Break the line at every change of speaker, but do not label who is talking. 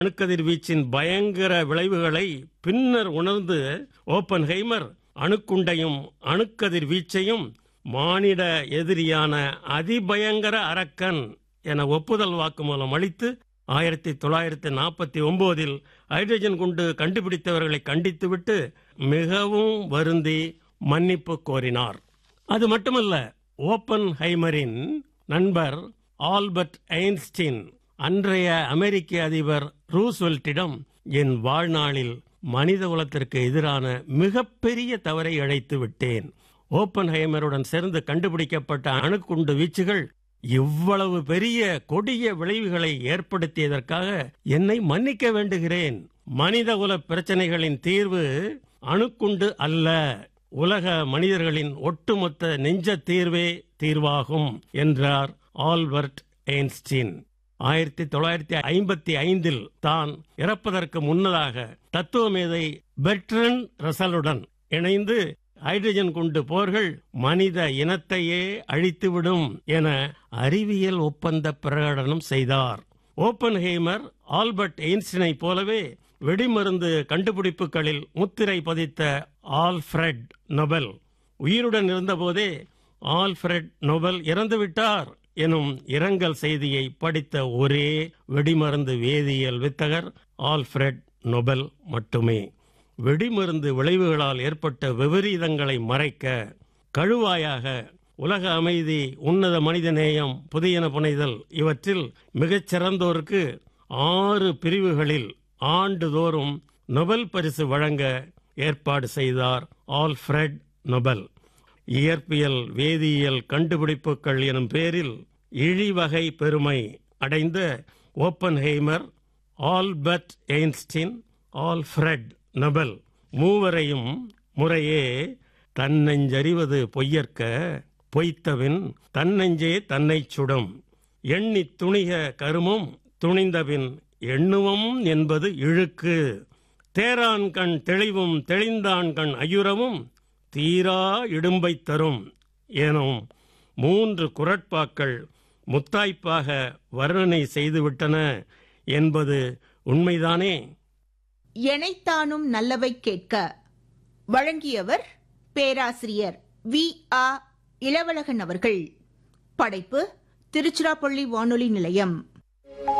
அணுக்கதிர்வீச்சின் பயங்கர விளைவுகளை பின்னர் உணர்ந்து ஓப்பன்ஹைமர் அணுக்குண்டையும் அணுக்கதிர்வீச்சையும் மானிட எதிரியான அதிபயங்கர அரக்கன் என ஒப்புதல் வாக்குமூலம் அளித்து ஆயிரத்தி தொள்ளாயிரத்தி நாற்பத்தி ஒன்பதில் ஹைட்ரஜன் குண்டு கண்டுபிடித்தவர்களை கண்டித்துவிட்டு மிகவும் வருந்தி மன்னிப்பு கோரினார் அது மட்டுமல்ல ஓப்பன் ஹைமரின் நண்பர் ஆல்பர்ட் ஐன்ஸ்டீன் அன்றைய அமெரிக்க அதிபர் ரூஸ்வெல்ட்டிடம் என் வாழ்நாளில் மனித குலத்திற்கு எதிரான மிகப்பெரிய தவறை இழைத்து விட்டேன் ஓப்பன் ஹைமருடன் சேர்ந்து கண்டுபிடிக்கப்பட்ட அணுக்குண்டு வீச்சுகள் இவ்வளவு பெரிய கொடிய விளைவுகளை ஏற்படுத்தியதற்காக என்னை மன்னிக்க வேண்டுகிறேன் மனிதகுல பிரச்சனைகளின் தீர்வு அணுக்குண்டு அல்ல உலக மனிதர்களின் ஒட்டுமொத்த நெஞ்ச தீர்வே தீர்வாகும் என்றார் ஆல்பர்ட் ஐன்ஸ்டீன் ஆயிரத்தி தொள்ளாயிரத்தி ஐம்பத்தி ஐந்தில் தான் இறப்பதற்கு முன்னதாக தத்துவமேதை பெர்ட்ரன் ரசலுடன் இணைந்து ஹைட்ரஜன் குண்டு போர்கள் மனித இனத்தையே அழித்துவிடும் என அறிவியல் ஒப்பந்த பிரகடனம் செய்தார் ஓப்பன்ஹேமர் ஆல்பர்ட் எயின்ஸ்டீனை போலவே வெடிமருந்து கண்டுபிடிப்புகளில் முத்திரை பதித்த ஆல்ஃபிரட் நொபல் உயிருடன் இருந்தபோதே ஆல்ஃபிரட் நொபல் இறந்துவிட்டார் எனும் இரங்கல் செய்தியை படித்த ஒரே வெடிமருந்து வேதியியல் வித்தகர் ஆல்ஃபிரட் நொபல் மட்டுமே வெடிமருந்து விளைவுகளால் ஏற்பட்ட விபரீதங்களை மறைக்க கழுவாயாக உலக அமைதி உன்னத மனிதநேயம் புதியன புனைதல் இவற்றில் மிகச் சிறந்தோருக்கு ஆறு பிரிவுகளில் ஆண்டுதோறும் நொபல் பரிசு வழங்க ஏற்பாடு செய்தார் ஆல்ஃபிரட் நொபல் இயற்பியல் வேதியியல் கண்டுபிடிப்புகள் எனும் பேரில் இழிவகை பெருமை அடைந்த Oppenheimer Albert Einstein Alfred Nobel மூவரையும் முறையே தன்னெஞ்சறிவது பொய்யற்க பொய்த்தவின் தன்னெஞ்சே தன்னைச் சுடும் எண்ணித் துணிக கருமம் துணிந்தபின் எண்ணுவம் என்பது இழுக்கு தேரான் கண் தெளிவும் தெளிந்தான் கண் ஐயுறவும் தீரா இடும்பை தரும் எனும் மூன்று குரட்பாக்கள் முத்தாய்ப்பாக வர்ணனை செய்துவிட்டன என்பது உண்மைதானே
எனைத்தானும் நல்லவை கேட்க வழங்கியவர் பேராசிரியர் வி ஆ இளவழகன் அவர்கள் படைப்பு திருச்சிராப்பள்ளி வானொலி நிலையம்